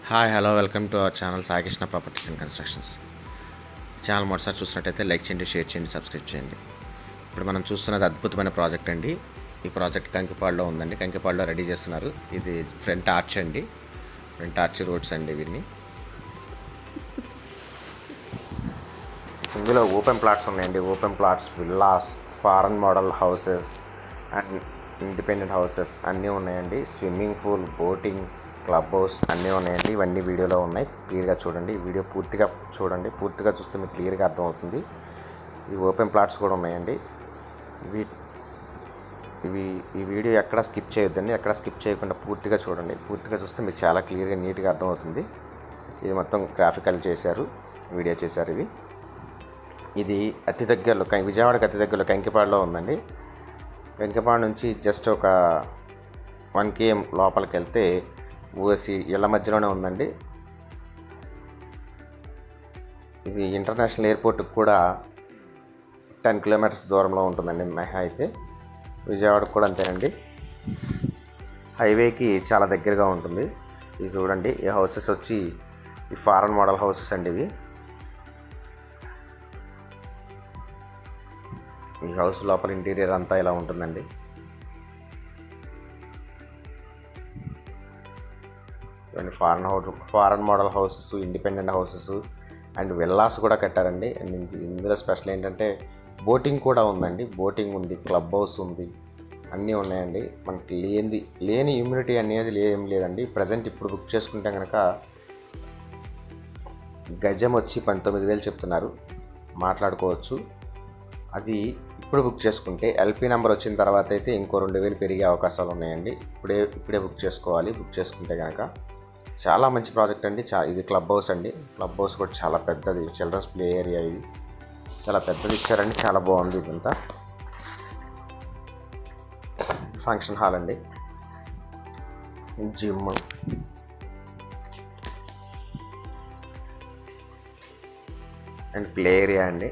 hi hello welcome to our channel Saikrishna properties and constructions channel మొదటిసారి చూసినట్టయితే like చేయండి share చేయండి సబ్స్క్రైబ్ చేయండి ఇప్పుడు మనం చూస్తున్నది అద్భుతమైన ప్రాజెక్ట్ అండి ఈ ప్రాజెక్ట్ కంకిపాడులో ఉందండి కంకిపాడులో రెడీ చేస్తున్నారు ఇది ఫ్రంట్ ఆర్చ్ అండి ఫ్రంట్ ఆర్చ్ రోడ్స్ అండి ఇవన్నీ ఇందులో ఓపెన్ ప్లాట్స్ ఉన్నాయండి open plots villas foreign model houses and independent houses అన్నీ ఉన్నాయండి swimming pool boating club house అన్నీ ఉన్నాయండి ఇవన్నీ వీడియోలో ఉన్నాయి క్లియర్గా చూడండి ఈ వీడియో పూర్తిగా చూడండి పూర్తిగా చూస్తే మీకు క్లియర్గా అర్థమవుతుంది ఈ ఓపెన్ ప్లాట్స్ కూడా ఉన్నాయండి ఇవి ఇవి ఈ వీడియో ఎక్కడ స్కిప్ చేయొద్దండి ఎక్కడ స్కిప్ చేయకుండా పూర్తిగా చూడండి పూర్తిగా చూస్తే మీకు చాలా క్లియర్గా నీట్గా అర్థమవుతుంది ఇది మొత్తం గ్రాఫికల్ చేశారు వీడియో చేశారు ఇది ఇది అతి దగ్గరలో కం- విజయవాడకి అతి దగ్గరలో కంకిపాడులో ఉందండి కంకిపాడు నుంచి జస్ట్ ఒక వన్ కేఎం లోపలికి వెళ్తే ఊసి ఇళ్ళ మధ్యలోనే ఉందండి ఇది ఇంటర్నేషనల్ ఎయిర్పోర్ట్కి కూడా టెన్ కిలోమీటర్స్ దూరంలో ఉంటుందండి మెహా అయితే విజయవాడకు కూడా అంతేనండి హైవేకి చాలా దగ్గరగా ఉంటుంది ఇది చూడండి ఈ హౌసెస్ వచ్చి ఈ ఫారెన్ మోడల్ హౌసెస్ అండి ఇవి ఈ హౌస్ లోపల ఇంటీరియర్ అంతా ఇలా ఉంటుందండి ఇవన్నీ foreign house foreign model houses independent houses and villas కూడా కట్టారండి అండ్ ఇంక- ఇందులో స్పెషల్ ఏంటంటే బోటింగ్ కూడా ఉందండి బోటింగ్ ఉంది క్లబ్ హౌస్ ఉంది అన్నీ ఉన్నాయండి మనకి లేనిది లేని ఇమ్యూనిటీ అనేది లే- ఏం లేదండి ప్రజెంట్ ఇప్పుడు బుక్ చేసుకుంటే కనుక గజం వచ్చి పంతొమ్మిది వేలు చెప్తున్నారు మాట్లాడుకోవచ్చు అది ఇప్పుడు బుక్ చేసుకుంటే ఎల్పి నెంబర్ వచ్చిన తర్వాత అయితే ఇంకో రెండు వేలు పెరిగే అవకాశాలు ఉన్నాయండి ఇప్పుడే ఇప్పుడే బుక్ చేసుకోవాలి బుక్ చేసుకుంటే కనుక చాలా మంచి ప్రాజెక్ట్ అండి చా ఇది క్లబ్ హౌస్ అండి క్లబ్ హౌస్ కూడా చాలా పెద్దది చిల్డ్రన్స్ ప్లే ఏరియా ఇది చాలా పెద్దది ఇచ్చారండి చాలా బాగుంది ఇదంతా ఫంక్షన్ హాల్ అండి జిమ్ అండ్ ప్లే ఏరియా అండి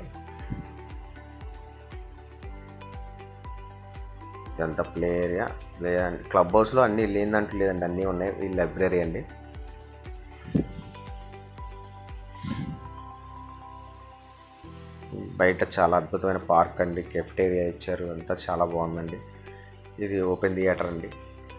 ఇదంతా ప్లే ఏరియా ప్లే క్లబ్ హౌస్లో అన్నీ లేదంటూ లేదండి అన్నీ ఉన్నాయి ఈ లైబ్రరీ అండి బయట చాలా అద్భుతమైన పార్క్ అండి కెఫ్టేరియా ఇచ్చారు అంతా చాలా బాగుందండి ఇది ఓపెన్ థియేటర్ అండి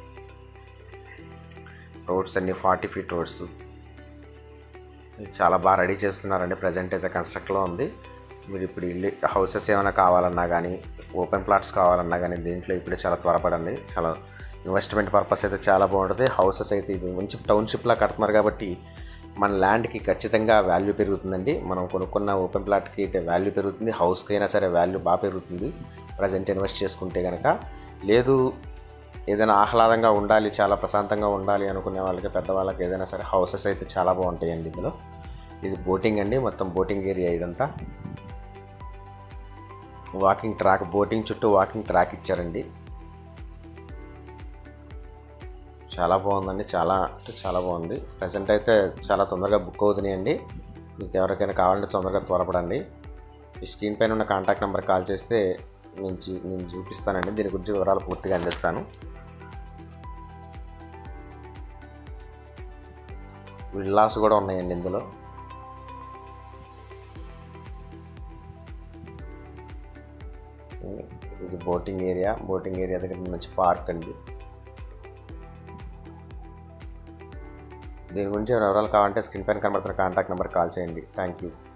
రోడ్స్ అన్ని ఫార్టీ ఫీట్ రోడ్స్ ఇది చాలా బాగా రెడీ చేస్తున్నారండి ప్రజెంట్ అయితే కన్స్ట్రక్ట్లో ఉంది మీరు ఇప్పుడు ఇల్లు హౌసెస్ ఏమైనా కావాలన్నా కానీ ఓపెన్ ప్లాట్స్ కావాలన్నా కానీ దీంట్లో ఇప్పుడే చాలా త్వరపడండి చాలా ఇన్వెస్ట్మెంట్ పర్పస్ అయితే చాలా బాగుంటుంది హౌసెస్ అయితే ఇది మంచి టౌన్షిప్లా కడుతున్నారు కాబట్టి మన ల్యాండ్కి ఖచ్చితంగా వాల్యూ పెరుగుతుందండి మనం కొనుక్కున్న ఓపెన్ ప్లాట్కి అయితే వాల్యూ పెరుగుతుంది హౌస్కి అయినా సరే వాల్యూ బాగా పెరుగుతుంది ప్రజెంట్ ఇన్వెస్ట్ చేసుకుంటే కనుక లేదు ఏదైనా ఆహ్లాదంగా ఉండాలి చాలా ప్రశాంతంగా ఉండాలి అనుకునే వాళ్ళకి పెద్దవాళ్ళకి ఏదైనా సరే హౌసెస్ అయితే చాలా బాగుంటాయండి ఇందులో ఇది బోటింగ్ అండి మొత్తం బోటింగ్ ఏరియా ఇదంతా వాకింగ్ ట్రాక్ బోటింగ్ చుట్టూ వాకింగ్ ట్రాక్ ఇచ్చారండి చాలా బాగుందండి చాలా అంటే చాలా బాగుంది ప్రజెంట్ అయితే చాలా తొందరగా బుక్ అవుతున్నాయండి మీకు ఎవరికైనా కావాలంటే తొందరగా త్వరపడండి ఈ స్క్రీన్ పైన ఉన్న కాంటాక్ట్ నెంబర్ కాల్ చేస్తే నేను చూ- నేను చూపిస్తానండి దీని గురించి వివరాలు పూర్తిగా అందిస్తాను విల్లాస్ కూడా ఉన్నాయండి ఇందులో ఇది బోటింగ్ ఏరియా బోటింగ్ ఏరియా దగ్గర మంచి పార్క్ అండి దీని గురించి వివరాలు కావాలంటే స్క్రీన్ పైన కనబడుతున్న కాంటాక్ట్ నెంబర్ కాల్ చేయండి థ్యాంక్ యూ